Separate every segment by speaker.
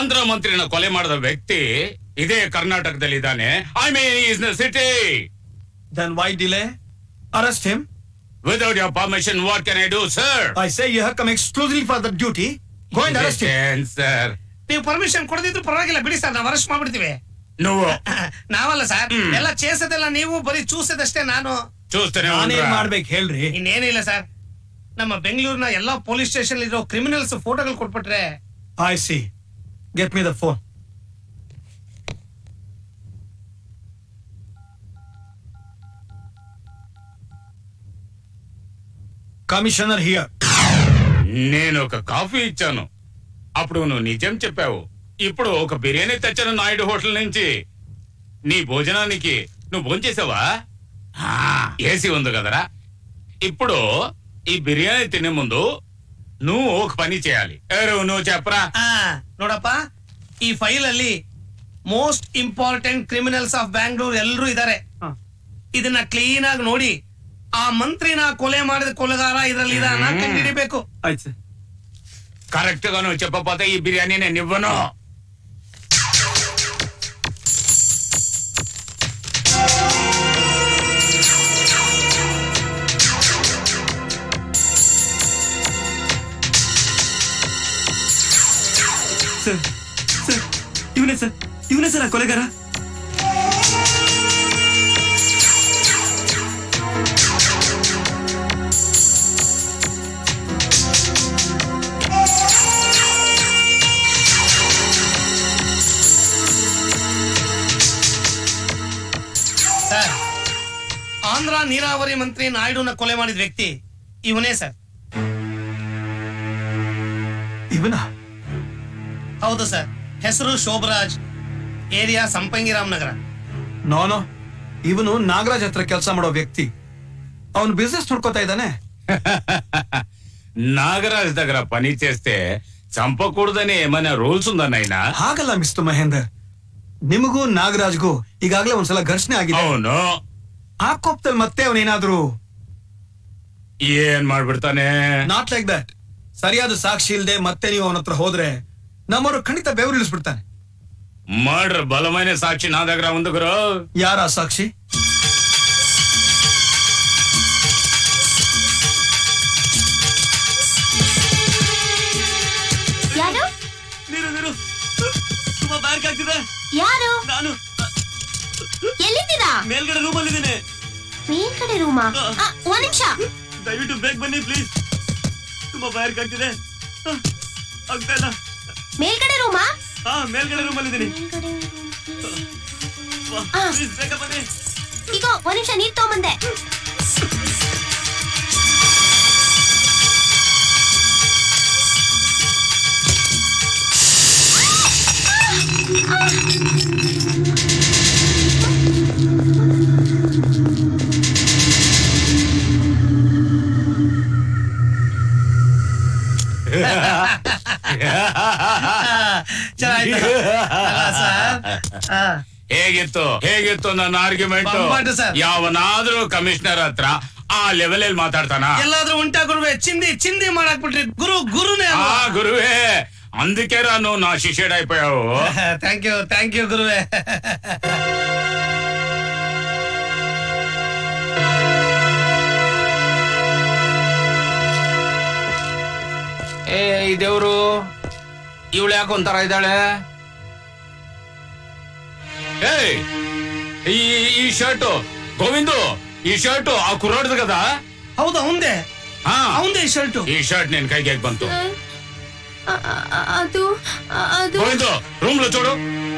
Speaker 1: ಆಂಧ್ರ ಮಂತ್ರಿನ ಕೊಲೆ ಮಾಡಿದ ವ್ಯಕ್ತಿ ಇದೇ ಕರ್ನಾಟಕದಲ್ಲಿ ಇದ್ದಾನೆ I mean is the city
Speaker 2: Then why delay? Arrest him.
Speaker 1: Without your permission what can I do sir
Speaker 2: I say you have come exclusively for the duty. Go and arrest him.
Speaker 1: Sir
Speaker 3: ನೀವು permission ಕೊಡದಿದ್ರು ಪರವಾಗಿಲ್ಲ ಬಿಡಿ sir ನಾವು arrest ಮಾಡ್ಬಿಡ್ತೀವಿ
Speaker 1: నువ్వు
Speaker 3: ನಾವಲ್ಲ sir ಎಲ್ಲ చేసేದೆಲ್ಲ ನೀವು ಬರೀ ಚೂಸದಷ್ಟೇ ನಾನು
Speaker 1: చూస్తూనే
Speaker 2: ನಾನೇನ್
Speaker 1: ఉండరా.
Speaker 2: ಮಾಡ್ಬೇಕು ಹೇಳ್ರಿ
Speaker 3: ಇನ್ನೇನಿಲ್ಲ ಸರ್ ನಮ್ಮ ಬೆಂಗಳೂರಿನ ಎಲ್ಲಾ ಪೊಲೀಸ್ ಸ್ಟೇಷನ್ ಇರೋ ಕ್ರಿಮಿನಲ್ಸ್ ಫೋಟೋಗಳು ಕೊಟ್ಬಿಟ್ರೆ
Speaker 2: I see. Get me the phone. Commissioner here.
Speaker 1: నేను ఒక కాఫీ ఇచ్చాను అప్పుడు నువ్వు నిజం చెప్పావు ఇప్పుడు ఒక బిర్యానీ తెచ్చాను నాయుడు హోటల్ నుంచి నీ భోజనానికి నువ్వు భోంచేసావా ఏసీ ఉంది కదరా ఇప్పుడు ఈ బిర్యానీ తినే ముందు నువ్వు ఒక పని చేయాలి ఎవరు నువ్వు చెప్పరా
Speaker 3: ಆ, ನೋಡಪ್ಪ ಈ ಫೈಲ್ ಅಲ್ಲಿ most important criminals of Bangalore ಎಲ್ಲರೂ ಇದ್ದಾರೆ ಇದನ್ನ ಕ್ಲೀನ್ ಆಗಿ ನೋಡಿ ಆ ಮಂತ್ರಿನ ಕೊಲೆ ಮಾಡಿದ ಕೊಲೆಗಾರ ಇದರಲ್ಲಿ ಇದಾನ ಕಂಡುಹಿಡಿಬೇಕು
Speaker 2: ಆಯ್ತು ಸರ್
Speaker 1: కరెక్ట్ గా నువ్వు చెప్పకపోతే ఈ బిర్యానీ నేను ఇవ్వను
Speaker 2: ಸರ್ ಸರ್ ಇವನೇ ಸರ್ ಇವನೇ ಸರ್ ಆ ಕೊಲೆಗಾರ
Speaker 3: ಸರ್ ಆಂಧ್ರ ನೀರಾವರಿ ಮಂತ್ರಿ ನಾಯ್ಡುನ ಕೊಲೆ ಮಾಡಿದ ವ್ಯಕ್ತಿ ಇವನೇ ಸರ್
Speaker 2: ಇವನ
Speaker 3: ಹೌದು ಸರ್ ಹೆಸರು ಶೋಭರಾಜ್ ಏರಿಯಾ ಸಂಪಂಗಿರಾಮ್ ನಗರ
Speaker 2: ನೋನೋ ಇವನು ನಾಗರಾಜ್ ಹತ್ರ ಕೆಲಸ ಮಾಡೋ ವ್ಯಕ್ತಿ ಅವನು ಬಿಸ್ನೆಸ್ ನೋಡ್ಕೋತಾ ಇದ್ದಾನೆ
Speaker 1: నాగరాజ్ దగ్గర పని చేస్తే చంపకూడదని ఏమైనా రూల్స్ ఉందా నాయనా
Speaker 2: ಹಾಗಲ್ಲ ಮಿಸ್ಟರ್ ಮಹೇಂದರ್ ನಿಮಗೂ ನಾಗರಾಜ್ಗೂ ಈಗಾಗಲೇ ಒಂದ್ಸಲ ಘರ್ಷಣೆ ಆಗಿದೆ
Speaker 1: అవును
Speaker 2: ಆ ಕೋಪದಲ್ಲಿ ಮತ್ತೆ ಅವನೇನಾದ್ರೂ
Speaker 1: ಏನ್ ಮಾಡ್ಬಿಡ್ತಾನೆ
Speaker 2: ನಾಟ್ ಲೈಕ್ ದಟ್ ಸರಿಯಾದ ಸಾಕ್ಷಿ ಇಲ್ಲದೆ ಮತ್ತೆ ನೀವು ಅವನ ಹತ್ರ ಹೋದ್ರೆ ನಮ್ಮವರು ಖಂಡಿತ ಬೆವರಿಳಿಸ್ಬಿಡ್ತಾನೆ
Speaker 1: మర్డర్ బలమైన సాక్షి నా దగ్గర ఉంది గురు
Speaker 2: ಯಾರ ಆ ಸಾಕ್ಷಿ
Speaker 4: ಯಾರು
Speaker 2: ನೀರು ನೀರು ತುಂಬಾ ಬ್ಯಾರ್ಕ್ ಆಗ್ತಿದೆ
Speaker 4: ಯಾರು
Speaker 2: ನಾನು
Speaker 4: ಎಲ್ಲಿದ್ದೀರಾ
Speaker 2: ಮೇಲ್ಗಡೆ ರೂಮಲ್ಲಿ ಇದ್ದೀನಿ
Speaker 4: ಮೇಲ್ಗಡೆ ರೂಮಾ ಆ, ಒಂದ್ ನಿಮಿಷ
Speaker 2: ದಯವಿಟ್ಟು ಬೇಗ ಬನ್ನಿ ಪ್ಲೀಸ್ ತುಂಬಾ ಬ್ಯಾರ್ಕ್ ಆಗ್ತಿದೆ ಆ, ಆಗ್ತಾ ಇಲ್ಲ
Speaker 4: ಮೇಲ್ಗಡೆ ರೂಮಾ
Speaker 2: ಹಾ ಮೇಲ್ಗಡೆ ರೂಮಲ್ಲಿ ಇದ್ದೀನಿ
Speaker 4: ಮೇಲ್ಗಡೆ ಆ.
Speaker 2: ಪ್ಲೀಸ್ ಬೇಗ ಬನ್ನಿ
Speaker 4: ಈಗ ಒಂದ್ ನಿಮಿಷ ನೀರ್ ತಗೊಂಬಂದೆ
Speaker 3: ಚೆನ್ನಾಯ್ತು ಅಲ್ಲ ಸರ್ ಆ.
Speaker 1: ಹೇಗಿತ್ತು ಹೇಗಿತ್ತು ನನ್ನ ಆರ್ಗ್ಯುಮೆಂಟ್
Speaker 3: ಬಂಬಾಟು sir.
Speaker 1: ಯಾವನಾದ್ರೂ ಕಮಿಷನರ್ ಹತ್ರ ಆ ಲೆವೆಲ್ ಅಲ್ಲಿ ಮಾತಾಡ್ತಾನ
Speaker 3: ಎಲ್ಲಾದ್ರೂ ಉಂಟಾ ಗುರುವೆ ಚಿಂದಿ ಚಿಂದಿ ಮಾಡಾಕ್ ಬಿಟ್ರಿ ಗುರು ಗುರುನೇ
Speaker 1: ఆ గురువే అందుకేరా నువ్వు నా శిష్యుడైపోయావు
Speaker 3: ಥ್ಯಾಂಕ್ ಯು ಥ್ಯಾಂಕ್ ಯು ಗುರುವೆ
Speaker 1: ಏ ಇದೇವ್ರು ಇವಳು ಯಾಕೆ ಒಂಥರ ಇದ್ದಾಳೆ ಏಯ್ ಈ ಈ ಶರ್ಟ್ ಗೋವಿಂದು ಈ ಶರ್ಟ್ ಆ ಕುರ್ರಾಡ್ದು కదా
Speaker 3: ಹೌದು ಅವಂದೇ
Speaker 1: ಹಾ
Speaker 3: ಅವಂದೇ ಶರ್ಟ್
Speaker 1: ಈ ಶರ್ಟ್ ನಿನ್ ಕೈಗೆ ಹೇಗ್ ಬಂತು
Speaker 4: ಆ, ಆ, ಆ, ಅದು ಆ, ಅದು
Speaker 1: ಗೋವಿಂದು ರೂಮ್ లో చూడు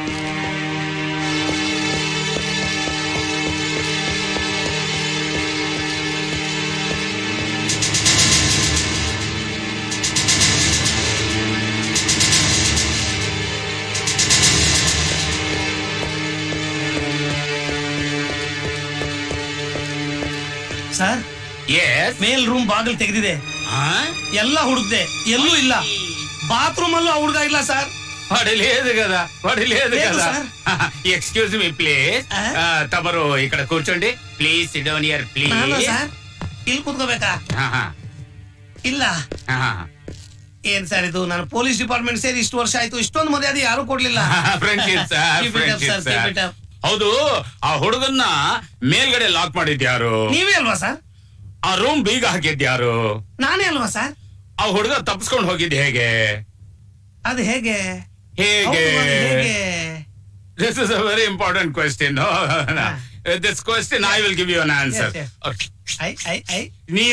Speaker 3: ಸರ್
Speaker 1: ఎస్
Speaker 3: ಮೇಲ್ ರೂಮ್ ಬಾಗಿಲು ತೆಗೆದಿದೆ ಎಲ್ಲ ಹುಡುಕ್ದೆ ಎಲ್ಲೂ ಇಲ್ಲ ಬಾತ್ರೂಮ್ ಅಲ್ಲೂ ಆ ಹುಡುಗ ಇಲ್ಲ ಸರ್
Speaker 1: వాడి లేదు కదా వాడి లేదు
Speaker 3: లేదు,
Speaker 1: కదా
Speaker 3: సార్.
Speaker 1: ఎక్స్క్యూజ్ మీ ప్లీజ్
Speaker 3: ఆ?
Speaker 1: తమరు ఇక్కడ కూర్చోండి ప్లీజ్ సిట్ డౌన్ ఇయర్
Speaker 3: ನಾನು
Speaker 1: ప్లీజ్
Speaker 3: ಸರ್ ಇಲ್ಲಿ ಕೂತ್ಕೋಬೇಕಾ ಇಲ್ಲ ಏನ್ ಸರ್ ಇದು ನಾನು ಪೊಲೀಸ್ ಡಿಪಾರ್ಟ್ಮೆಂಟ್ ಸೇರಿ ಇಷ್ಟು ವರ್ಷ ಆಯ್ತು ಇಷ್ಟೊಂದು ಮರ್ಯಾದೆ ಯಾರು ಕೊಡ್ಲಿಲ್ಲ
Speaker 1: friendship sir
Speaker 3: Keep it up, sir,
Speaker 1: friendship
Speaker 3: keep it
Speaker 1: sir
Speaker 3: up.
Speaker 1: ಹೌದು ಆ ಹುಡುಗನ್ನ ಮೇಲ್ಗಡೆ ಲಾಕ್ ಮಾಡಿದ್ಯಾರು
Speaker 3: ನೀವೇ ಅಲ್ವಾ ಸರ್
Speaker 1: ಆ ರೂಮ್ ಬೀಗ ಹಾಕಿದ್ಯಾರು
Speaker 3: ನಾನೇ ಅಲ್ವಾ ಸರ್
Speaker 1: ಆ ಹುಡುಗ ತಪ್ಪಿಸ್ಕೊಂಡು ಹೋಗಿದ್ ಹೇಗೆ
Speaker 3: ಅದು ಹೇಗೆ
Speaker 1: ಹೇಗೆ
Speaker 3: ಹೌದು, ಅದು ಹೇಗೆ
Speaker 1: this is a very important question this question I will give you an answer
Speaker 3: Yes, I I I
Speaker 1: ನೀ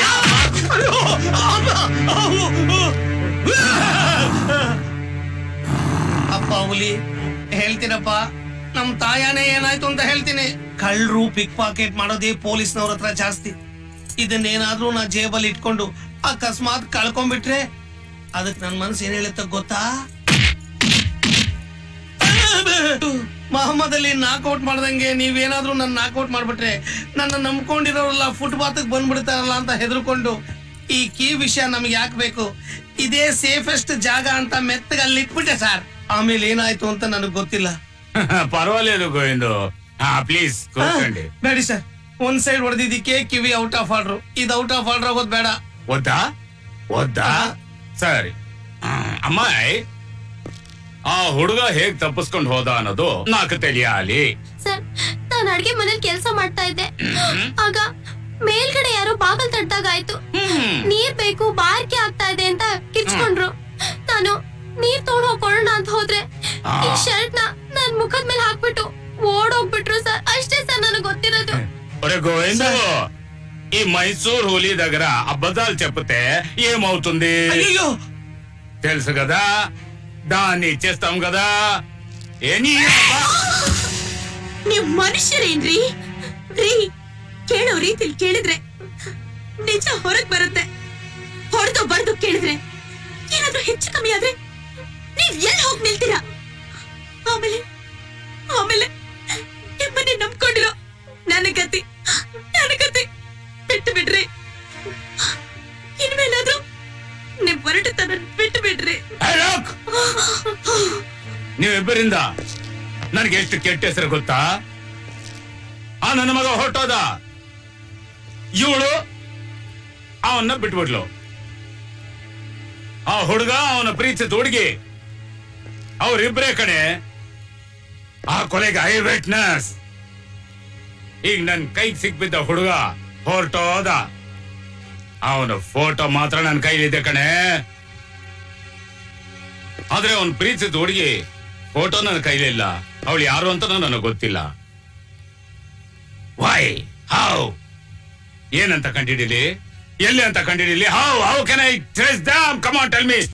Speaker 3: ಅಪ್ಪ ಹುಲಿ ಹೇಳ್ತೀನಪ್ಪ ನಮ್ ತಾಯಾನೇ ಏನಾಯ್ತು ಅಂತ ಹೇಳ್ತೀನಿ ಕಳ್ರು ಪಿಕ್ ಪಾಕೆಟ್ ಮಾಡೋದೇ ಪೊಲೀಸ್ನವ್ರ ಹತ್ರ ಜಾಸ್ತಿ ಇದನ್ನೇನಾದ್ರೂ ನಾ ಜೇಬಲ್ಲಿ ಇಟ್ಕೊಂಡು ಅಕಸ್ಮಾತ್ ಕಳ್ಕೊಂಡ್ಬಿಟ್ರೆ ಅದಕ್ ನನ್ ಮನ್ಸು ಏನ್ ಹೇಳುತ್ತ ಗೊತ್ತಾ ಮಹಮ್ಮದ್ ಅಲ್ಲಿ ನಾಕ್ಔಟ್ ಮಾಡ್ದಂಗೆ ನೀವೇನಾದ್ರೂ ನನ್ನ ನಾಕ್ಔಟ್ ಮಾಡ್ಬಿಟ್ರೆ ನನ್ನ ನಂಬ್ಕೊಂಡಿರೋರೆಲ್ಲ ಫುಟ್ಪಾತ್ ಬಂದ್ಬಿಡ್ತಾರಲ್ಲ ಅಂತ ಹೆದರ್ಕೊಂಡು ಈ ಕೀ ವಿಷಯ ನಮ್ಗೆ ಯಾಕೆ ಬೇಕು ಇದೇ ಸೇಫೆಸ್ಟ್ ಜಾಗ ಅಂತ ಮೆತ್ತಗೆ ಅಲ್ಲಿ ಇಟ್ಬಿಟ್ಟೆ ಸರ್ ಆಮೇಲೆ ಏನಾಯ್ತು ಅಂತ ನನಗೆ ಗೊತ್ತಿಲ್ಲ
Speaker 1: ಪರವಾಗಿಲ್ಲ ಗೋವಿಂದು ಹಾ ಪ್ಲೀಸ್ ಕೂತ್ಕೊಂಡಿ
Speaker 3: ಬೇಡಿ ಸರ್ ಒಂದ್ ಸೈಡ್ ಹೊಡೆದಿದ್ದಕ್ಕೆ ಕಿವಿ ಔಟ್ ಆಫ್ ಆರ್ಡರ್ ಇದು ಔಟ್ ಆಫ್ ಆರ್ಡರ್ ಆಗೋದು ಬೇಡ
Speaker 1: ಒದ್ದಾ ಒದ್ದಾ
Speaker 3: ಹಾ.
Speaker 1: ಸರಿ ಹ್ಮ್, ಅಮ್ಮಾಯ್ ಆ ಹುಡುಗ ಹೇಗ್ ತಪ್ಪಿಸ್ಕೊಂಡು ಹೋದ ಅನ್ನೋದು ನಾಲ್ಕು ತಿಳಿಯಾಲಿ
Speaker 4: ಸರ್ ನಾನು ಅಡ್ಗೆ ಮನೇಲಿ ಕೆಲಸ ಮಾಡ್ತಾ ಇದ್ದೆ ಆಗ ಮೇಲ್ಗಡೆ ಯಾರೋ ಬಾಗಲ್ ತಟ್ಟಾಗಾಯ್ತು ನೀರ್ ಬೇಕು ಬಾರ್ಕೆ ಆಗ್ತಾ ಇದೆ ಅಂತ ಕಿರ್ಚ್ಕೊಂಡ್ರು ನಾನು ನೀರ್ ತಗೊಂಡ್ ಹೋಗೋಣ ಅಂತ ಹೋದ್ರೆ ಈ ಶರ್ಟ್ ನ ನನ್ ಮುಖದ ಮೇಲೆ ಹಾಕ್ಬಿಟ್ಟು ಓಡೋಗ್ಬಿಟ್ರು ಸರ್ ಅಷ್ಟೇ సర్ ನನಗೆ ಗೊತ್ತಿರೋದು
Speaker 1: ఒరే గోవిందు ఈ మైసూర్ హోలీ దగ్గర అబద్ధాలు చెప్తే ఏమవుతుంది
Speaker 3: ಅಯ್ಯೋ
Speaker 1: తెలుసు కదా దాన్ని ఇచ్చేస్తాం కదా ఏని
Speaker 5: ನೀವ್ ಮನುಷ್ಯರೇನ್ರಿ ರೀ ಕೇಳೋ ರೀತಿಲಿ ಕೇಳಿದ್ರೆ ನಿಜ ಹೊರಗ್ ಬರುತ್ತೆ ಹೊಡೆದು ಬಡ್ದು ಕೇಳಿದ್ರೆ ಏನಾದ್ರೂ ಹೆಚ್ಚು ಕಮ್ಮಿ ಆದ್ರೆ ನೀವ್ ಎಲ್ಲಿ ಹೋಗ್ ನಿಲ್ತೀರಾ ಆಮೇಲೆ ಆಮೇಲೆ ನಿಮ್ಮನ್ನೇ ನಂಬ್ಕೊಂಡಿರೋ ನನ್ನ ಗತಿ ನನ್ನ ಗತಿ ಬಿಟ್ಟು ಬಿಡ್ರಿ ಇನ್ಮೇಲಾದ್ರೂ ನಿಮ್ ಹೊರಟತನ ಬಿಟ್ಟು ಬಿಡ್ರಿ
Speaker 1: ನೀವಿಬ್ಬರಿಂದ ನನಗೆ ಎಷ್ಟು ಕೆಟ್ಟ ಹೆಸರು ಗೊತ್ತಾ ಆ ನನ್ನ ಮಗ ಹೊರಟೋದ ಇವಳು ಅವನ್ನ ಬಿಟ್ಬಿಡ್ಲು ಆ ಹುಡುಗ ಅವನ ಪ್ರೀತಿಸಿದ ಹುಡುಗಿ ಅವರಿಬ್ಬರೇ ಕಡೆ ಆ ಕೊಲೆಗೆ ಐ ವಿಟ್ನೆಸ್ ಈಗ ನನ್ ಕೈಗೆ ಸಿಕ್ಬಿದ್ದ ಹುಡುಗ ಹೊರಟೋದ ಅವನ ಫೋಟೋ ಮಾತ್ರ ನನ್ನ ಕೈಲಿದೆ ಕಣೆ ಆದ್ರೆ ಅವನ್ ಪ್ರೀತಿಸಿದ ಹುಡುಗಿ ಫೋಟೋ ನನ್ನ ಕೈಲಿಲ್ಲ ಅವಳು ಯಾರು ಅಂತ ನನಗೆ ಗೊತ್ತಿಲ್ಲ ವೈ ಹೌ ಏನಂತ ಕಂಡಿಡಿಲಿ ಎಲ್ಲಿ ಅಂತ ಕಂಡಿಡಿಲಿ how how can I trace them come on tell me